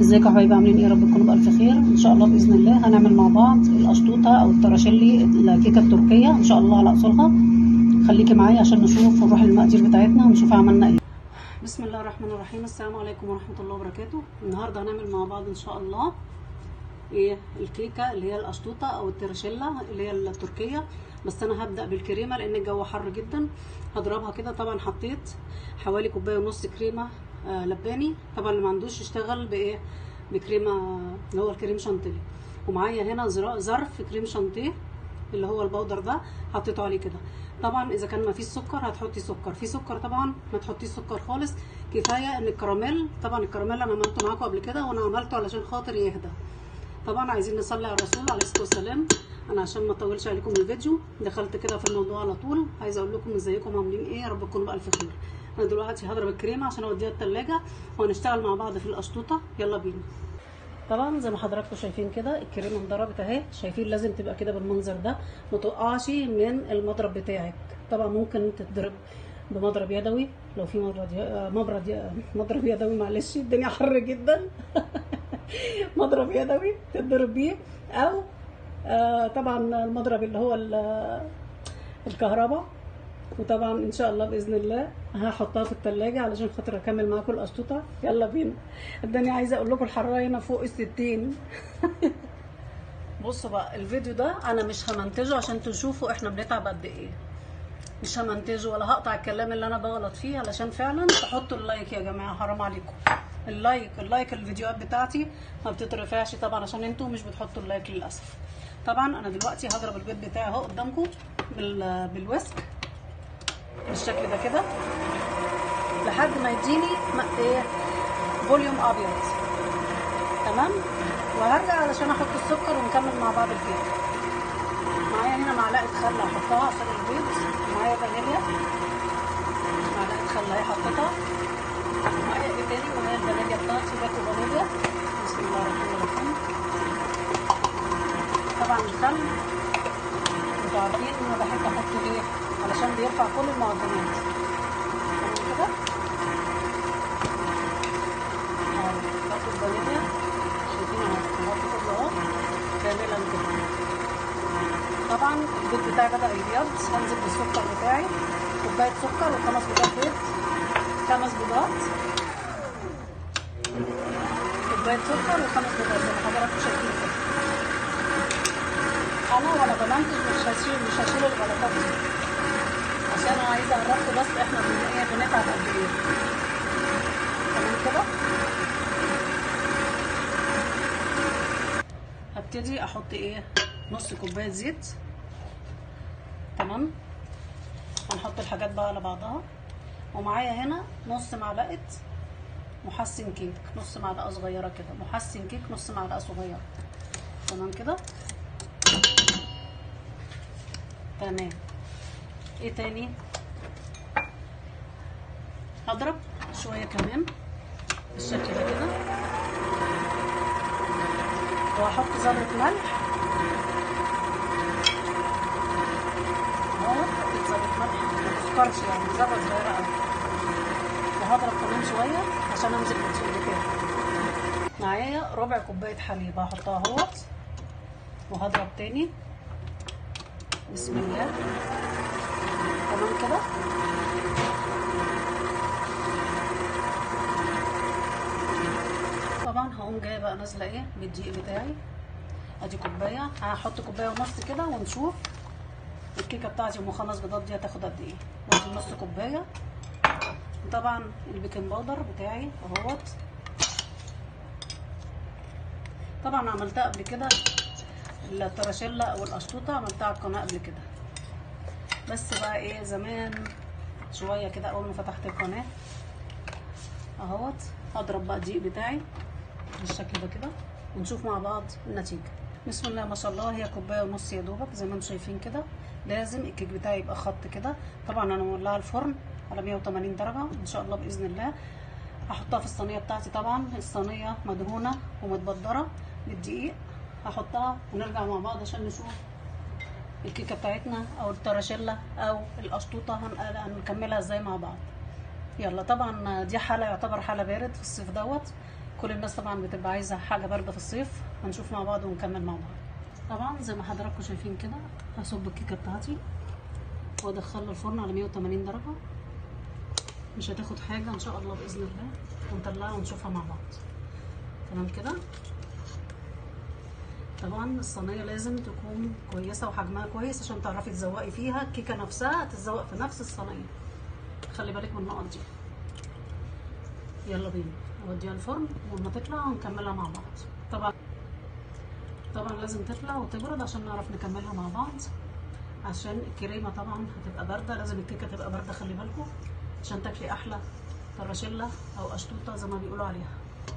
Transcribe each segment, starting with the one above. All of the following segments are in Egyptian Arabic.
ازيكم يا حبايبي عاملين ايه يا رب تكونوا بألف خير ان شاء الله باذن الله هنعمل مع بعض القشطوطه او التراشيلي الكيكه التركيه ان شاء الله على اصولها خليكي معايا عشان نشوف ونروح المقادير بتاعتنا ونشوف عملنا ايه بسم الله الرحمن الرحيم السلام عليكم ورحمه الله وبركاته النهارده هنعمل مع بعض ان شاء الله ايه الكيكه اللي هي القشطوطه او التراشيلا اللي هي التركيه بس انا هبدا بالكريمه لان الجو حر جدا هضربها كده طبعا حطيت حوالي كوبايه ونص كريمه آه لباني طبعا اللي ما عندوش يشتغل بايه بكريمه اللي هو الكريم شانتيه ومعايا هنا ظرف كريم شانتيه اللي هو البودر ده حطيته عليه كده طبعا اذا كان ما فيش سكر هتحطي سكر في سكر طبعا ما تحطيش سكر خالص كفايه ان الكراميل طبعا الكراميل انا عملته معاكم قبل كده وانا عملته علشان خاطر يهدى طبعا عايزين نصلي على الرسول عليه الصلاه والسلام انا عشان ما اطولش عليكم الفيديو دخلت كده في الموضوع على طول عايزه اقول لكم ازيكم عاملين ايه يا رب تكونوا بالف خير انا دلوقتي هضرب الكريمه عشان اوديها التلاجة وهنشتغل مع بعض في القشطوطه يلا بينا طبعا زي ما حضراتكم شايفين كده الكريمه انضربت اهي شايفين لازم تبقى كده بالمنظر ده ما تقعش من المضرب بتاعك طبعا ممكن تتضرب بمضرب يدوي لو في مضرب مضرب مضرب يدوي معلش الدنيا حر جدا مضرب يدوي تضرب بيه او آه طبعا المضرب اللي هو الكهرباء وطبعا ان شاء الله باذن الله هحطها في التلاجة علشان خاطر اكمل معاكم القشطوطه يلا بينا الدنيا عايزه اقول لكم الحراره هنا فوق الستين بصوا بقى الفيديو ده انا مش همنتجه عشان تشوفوا احنا بنتعب قد ايه مش همنتجه ولا هقطع الكلام اللي انا بغلط فيه علشان فعلا تحطوا اللايك يا جماعه حرام عليكم اللايك اللايك الفيديوهات بتاعتي ما بتترفعش طبعا عشان انتوا مش بتحطوا اللايك للاسف طبعا انا دلوقتي هضرب البيض بتاعي اهو قدامكم بالويسك بالشكل ده كده لحد ما يديني ايه فوليوم ابيض تمام وهرجع علشان احط السكر ونكمل مع بعض الكيك معايا هنا معلقه خل هحطها عشان البيض معايا فانيليا معلقه خل اهي حطيتها معايا ايه تاني معايا الفانيليا بتاعتي باكو فانيليا بسم الله الرحمن الرحيم طبعا الخل انتوا عارفين ان انا بحب احطه ليه علشان بيرفع كل المعجنات تمام كده اهو باخد فانيليا شايفين اهو بحط كله اهو كاملا كده طبعا البيض بتاعي بدا يبيض هنزل بالسكر بتاعي كوبايه سكر وخمس بيضات بيض خمس بيضات كوبايه سكر وخمس بيضات زي ما حضراتكم شايفين كده انا وانا بمنتج مش هشيل مش هشيل الغلطات دي عشان انا عايزه اعرفكم بس احنا ايه بنتعب قد ايه تمام كده هبتدي احط ايه نص كوبايه زيت تمام هنحط الحاجات بقى على بعضها ومعايا هنا نص معلقه محسن كيك نص معلقه صغيره كده محسن كيك نص معلقه صغيره تمام كده تمام ايه تاني هضرب شويه كمان بالشكل ده كده وهحط ذره ملح اهو حطيت ذره ملح ما تسكرش يعني ذره صغيره قوي وهضرب كمان شويه عشان امسك الصوص بتاعي معايا ربع كوبايه حليب هحطها اهوت وهضرب تاني بسم الله تمام كده طبعا هقوم جايه بقى نازله ايه بالدقيق بتاعي ادي كوبايه هحط كوبايه ونص كده ونشوف الكيكه بتاعتي ام خمس بيضات دي هتاخد قد ايه وادي نص كوبايه طبعا البيكنج باودر بتاعي اهوت طبعا عملتها قبل كده التراشيلا او القشطوطه عملتها على القناه قبل كده بس بقى ايه زمان شويه كده اول ما فتحت القناه اهوت هضرب بقى الدقيق بتاعي بالشكل ده كده ونشوف مع بعض النتيجه بسم الله ما شاء الله هي كوبايه ونص يا دوبك زي ما انتم شايفين كده لازم الكيك بتاعي يبقى خط كده طبعا انا مولعه الفرن على 180 درجه ان شاء الله باذن الله هحطها في الصينيه بتاعتي طبعا الصينيه مدهونه ومتبدره بالدقيق هحطها ونرجع مع بعض عشان نشوف الكيكه بتاعتنا او التراشيلا او القشطوطه هنكملها ازاي مع بعض يلا طبعا دي حاله يعتبر حاله بارد في الصيف دوت كل الناس طبعا بتبقى عايزه حاجه بارده في الصيف هنشوف مع بعض ونكمل مع بعض طبعا زي ما حضراتكم شايفين كده هصب الكيكه بتاعتي وادخلها الفرن على 180 درجه مش هتاخد حاجه ان شاء الله باذن الله ونطلعها ونشوفها مع بعض تمام كده طبعا الصينيه لازم تكون كويسه وحجمها كويس عشان تعرفي تزوقي فيها الكيكه نفسها تتزوق في نفس الصينيه خلي بالك من النقط دي يلا بينا اوديها الفرن ولما تطلع هنكملها مع بعض طبعا طبعا لازم تطلع وتبرد عشان نعرف نكملها مع بعض عشان الكريمه طبعا هتبقى بارده لازم الكيكه تبقى بارده خلي بالكم عشان تاكلي احلى طراشيلا او اشطوطه زي ما بيقولوا عليها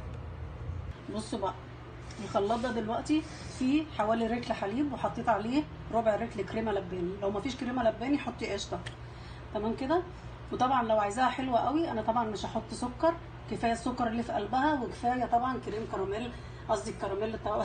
بصوا بقى الخلاط ده دلوقتي فيه حوالي رتل حليب وحطيت عليه ربع رتل كريمه لباني لو مفيش كريمه لباني حطي قشطه تمام كده وطبعا لو عايزاها حلوه قوي انا طبعا مش هحط سكر كفايه السكر اللي في قلبها وكفايه طبعا كريم كراميل قصدي الكراميل طبعا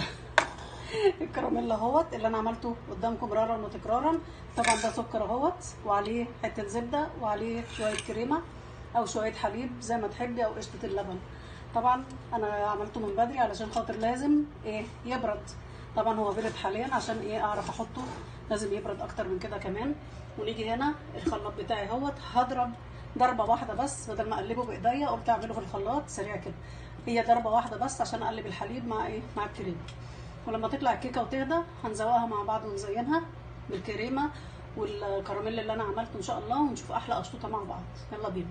الكراميل اهوت اللي انا عملته قدامكم مرارا وتكرارا طبعا ده سكر اهوت وعليه حته زبده وعليه شويه كريمه او شويه حليب زي ما تحبي او قشطه اللبن طبعا انا عملته من بدري علشان خاطر لازم ايه يبرد طبعا هو برد حاليا عشان ايه اعرف احطه لازم يبرد اكتر من كده كمان ونيجي هنا الخلاط بتاعي اهوت هضرب ضربه واحده بس بدل ما اقلبه بايديا قلت اعمله في الخلاط سريع كده هي ضربه واحده بس عشان اقلب الحليب مع ايه مع الكريمه ولما تطلع الكيكه وتهدى هنزوقها مع بعض ونزينها بالكريمه والكراميل اللي انا عملته ان شاء الله ونشوف احلى اشطوطه مع بعض يلا بينا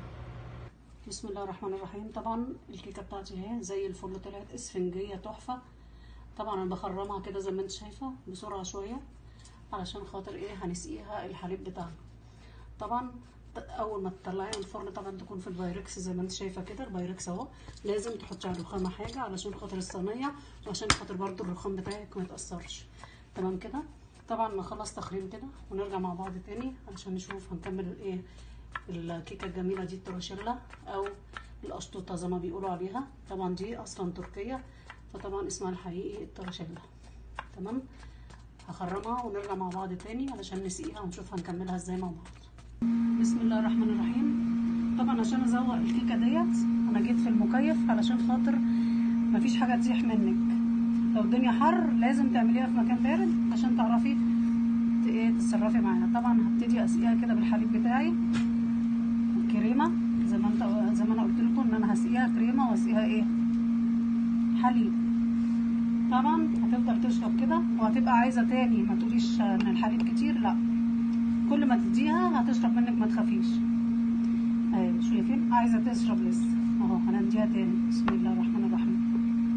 بسم الله الرحمن الرحيم طبعا الكيكه بتاعتي اهي زي الفل طلعت اسفنجيه تحفه طبعا انا بخرمها كده زي ما انت شايفه بسرعه شويه علشان خاطر ايه هنسقيها الحليب بتاعنا طبعا اول ما تطلعيها من الفرن طبعا تكون في البايركس زي ما انت شايفه كده البايركس اهو لازم تحطي على الرخامه حاجه علشان خاطر الصينيه وعشان خاطر برضو الرخام بتاعك ما يتاثرش تمام كده طبعا نخلص تخريم كده ونرجع مع بعض تاني علشان نشوف هنكمل الايه الكيكه الجميله دي التراشيلا او الاشطوطه زي ما بيقولوا عليها طبعا دي اصلا تركيه فطبعا اسمها الحقيقي التراشيلا تمام هخرمها ونرجع مع بعض تاني علشان نسقيها ونشوف هنكملها ازاي مع بعض بسم الله الرحمن الرحيم طبعا عشان ازوق الكيكه ديت انا جيت في المكيف علشان خاطر مفيش حاجه تسيح منك لو الدنيا حر لازم تعمليها في مكان بارد عشان تعرفي ايه تتصرفي معاها طبعا هبتدي اسقيها كده بالحليب بتاعي الكريمه زي ما انت زي ما انا قلت لكم ان انا هسقيها كريمه واسقيها ايه حليب طبعا هتفضل تشرب كده وهتبقى عايزه تاني ما تقوليش ان الحليب كتير لا كل ما تديها هتشرب منك ما تخافيش اهي شايفين عايزه تشرب لسه اهو هنديها تاني بسم الله الرحمن الرحيم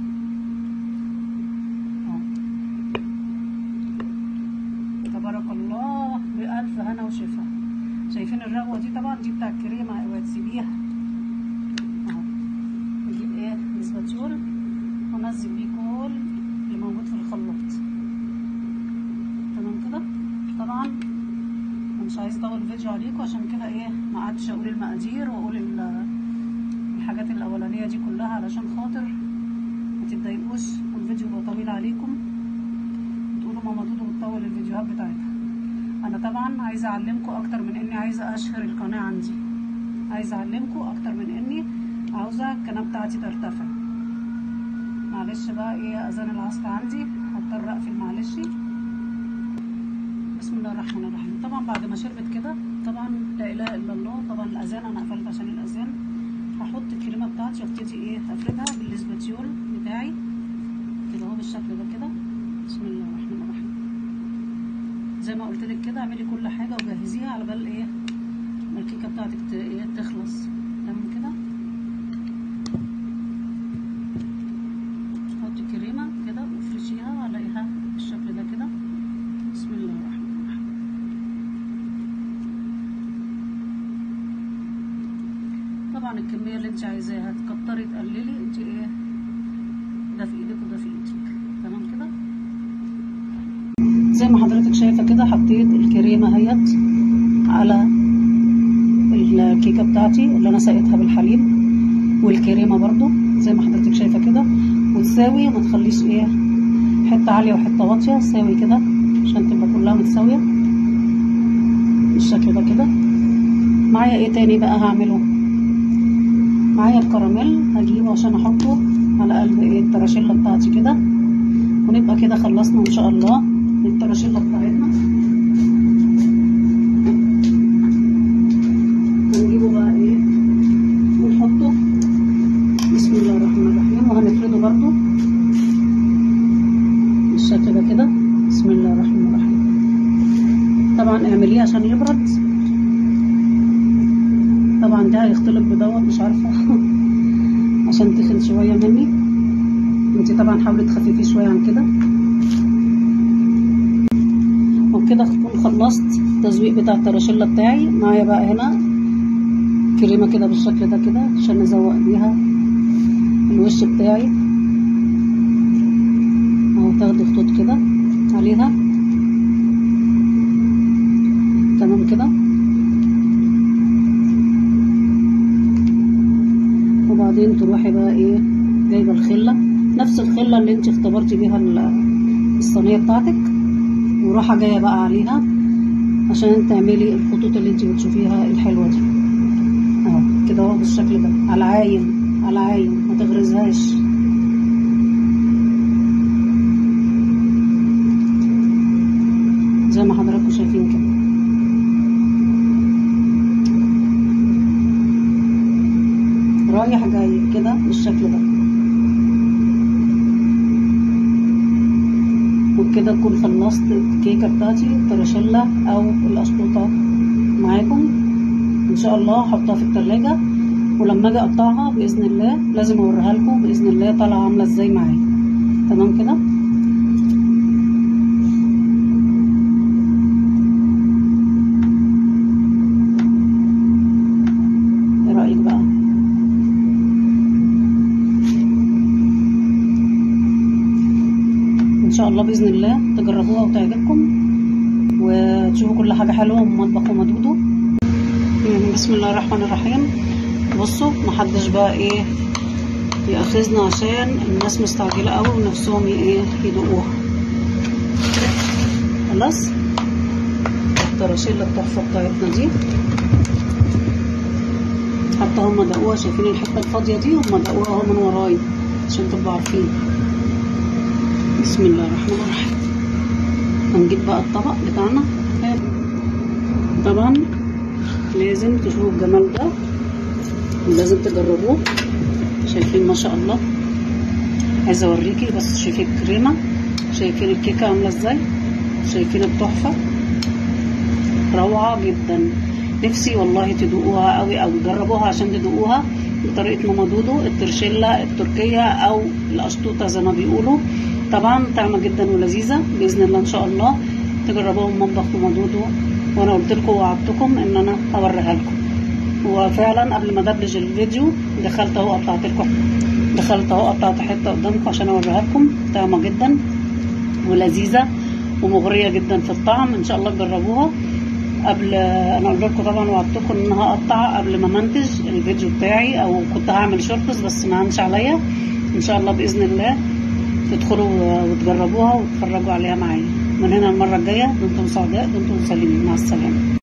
اهو تبارك الله بألف هنا وشفا شايفين الرغوه دي طبعا دي بتاع الكريمه اوعي تسيبيها اهو نجيب ايه الاسباتيول وننزل بيه كل اللي موجود في الخلاط تمام كده طبعا مش عايز اطول الفيديو عليكم عشان كده ايه ما قعدتش اقول المقادير واقول الحاجات الاولانيه دي كلها علشان خاطر ما تتضايقوش والفيديو يبقى طويل عليكم وتقولوا ماما دودو بتطول الفيديوهات بتاعتها انا طبعا عايزه اعلمكم اكتر من اني عايزه اشهر القناه عندي عايزه اعلمكم اكتر من اني عاوزه القناه بتاعتي ترتفع معلش بقى ايه اذان العصر عندي هضطر اقفل معلش بسم الله الرحمن الرحيم طبعا بعد ما شربت كده طبعا لا اله الا الله طبعا الاذان انا قفلت عشان الاذان هحط الكريمه بتاعتي وابتدي ايه افردها بالاسباتيول بتاعي كده اهو بالشكل ده كده بسم الله الرحمن الرحيم زي ما قلت لك كده اعملي كل حاجه وجهزيها على بال ايه ما الكيكه بتاعتك ايه تخلص تمام كده حطي كريمه كده وافرشيها عليها بالشكل ده كده بسم الله الرحمن الرحيم طبعا الكميه اللي انت عايزاها تكتري تقللي انت ايه ده في ايدك وده في ايدك تمام كده زي ما حضرتك شايفه كده حطيت الكريمه اهيت على الكيكه بتاعتي اللي انا سقيتها بالحليب والكريمه برضو زي ما حضرتك شايفه كده وتساوي ما تخليش ايه حته عاليه وحته واطيه ساوي كده عشان تبقى كلها متساويه بالشكل ده كده معايا ايه تاني بقى هعمله معايا الكراميل هجيبه عشان احطه على قلب ايه التراشيلا بتاعتي كده ونبقى كده خلصنا ان شاء الله التراشيلا بتاعتنا هنجيبه بقى ايه ونحطه بسم الله الرحمن الرحيم وهنفرده برضو بالشكل ده كده بسم الله الرحمن الرحيم طبعا اعمليه عشان يبرد طبعا ده هيختلط بدوت مش عارفه عشان تخن شويه مني انت طبعا حاولي تخففيه شويه عن كده وبكده اكون خلصت التزويق بتاع التراشيلا بتاعي معايا بقى هنا كريمه كده بالشكل ده كده عشان نزوق بيها الوش بتاعي اهو تاخدي خطوط كده عليها تمام كده وبعدين تروحي بقى ايه جايبه الخله نفس الخله اللي انت اختبرتي بيها الصينيه بتاعتك وراحه جايه بقى عليها عشان تعملي الخطوط اللي انت بتشوفيها الحلوه دي اهو كده اهو بالشكل ده على عايم على عايم ما تغرزهاش زي ما حضراتكم شايفين كده رايح جاي كده بالشكل ده وبكده اكون خلصت الكيكه بتاعتي التراشيلا او القشطوطه معاكم ان شاء الله هحطها في التلاجة ولما اجي اقطعها باذن الله لازم اوريها لكم باذن الله طالعه عامله ازاي معايا تمام كده ايه رايك بقى ان شاء الله باذن الله تجربوها وتعجبكم وتشوفوا كل حاجه حلوه ومطبخ ومدوده بسم الله الرحمن الرحيم بصوا محدش بقى ايه ياخذنا عشان الناس مستعجله قوي ونفسهم ايه يدوقوها خلاص التراشيل التحفه بتاعتنا دي حتى هم دقوها شايفين الحته الفاضيه دي هم دقوها اهو من ورايا عشان تبقوا عارفين بسم الله الرحمن الرحيم هنجيب بقى الطبق بتاعنا طبعا لازم تشوفوا الجمال ده ولازم تجربوه شايفين ما شاء الله عايزه اوريكي بس شايفين الكريمه شايفين الكيكه عامله ازاي شايفين التحفه روعه جدا نفسي والله تدوقوها قوي او تجربوها عشان تدوقوها بطريقه ماما دودو الترشيلا التركيه او القشطوطه زي ما بيقولوا طبعا طعمه جدا ولذيذه باذن الله ان شاء الله تجربوها من مطبخ ماما دودو وانا قلت لكم ووعدتكم ان انا هوريها لكم وفعلا قبل ما ادبلج الفيديو دخلت اهو قطعت لكم دخلت اهو قطعت حته قدامكم عشان اوريها لكم طعمه جدا ولذيذه ومغريه جدا في الطعم ان شاء الله تجربوها قبل انا قلت لكم طبعا وعدتكم ان انا هقطع قبل ما منتج الفيديو بتاعي او كنت هعمل شورتس بس ما هنش عليا ان شاء الله باذن الله تدخلوا وتجربوها وتتفرجوا عليها معايا من هنا المره الجايه دمتم سعداء دمتم سالمين مع السلامه